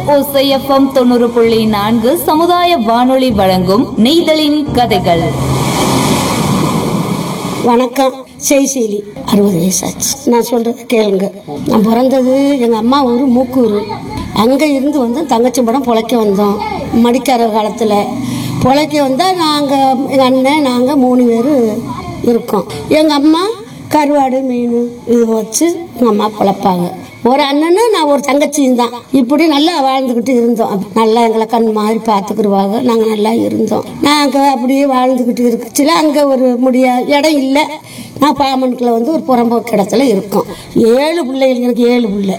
ஓசைஎஃப்எம் தொண்ணூறு புள்ளி நான்கு சமுதாய வானொலி வழங்கும் நெய்தலின் கதைகள் வணக்கம் செய்சீலி அறுபது வயசாச்சு நான் சொல்றது கேளுங்க நான் பிறந்தது எங்கள் அம்மா ஊர் மூக்கூர் அங்கே இருந்து வந்து தங்கச்சி படம் பொழைக்க வந்தோம் மடிக்கார காலத்தில் பொழைக்க வந்தால் நாங்கள் எங்கள் அண்ணன் நாங்கள் மூணு பேர் இருக்கோம் எங்கள் அம்மா கருவாடு மீன் இது வச்சு எங்கள் அம்மா பொழைப்பாங்க ஒரு அண்ணனு நான் ஒரு தங்கச்சியும் தான் இப்படி நல்லா வாழ்ந்துக்கிட்டு இருந்தோம் நல்லா எங்களை கண் மாதிரி பார்த்துக்குருவாங்க நாங்கள் நல்லா இருந்தோம் நாங்கள் அப்படியே வாழ்ந்துக்கிட்டு இருக்குச்சுல அங்கே ஒரு முடியா இடம் இல்லை நான் பாமனுக்குள்ள வந்து ஒரு புறம்போக்கு இடத்துல இருக்கோம் ஏழு பிள்ளைகள் எனக்கு ஏழு பிள்ளை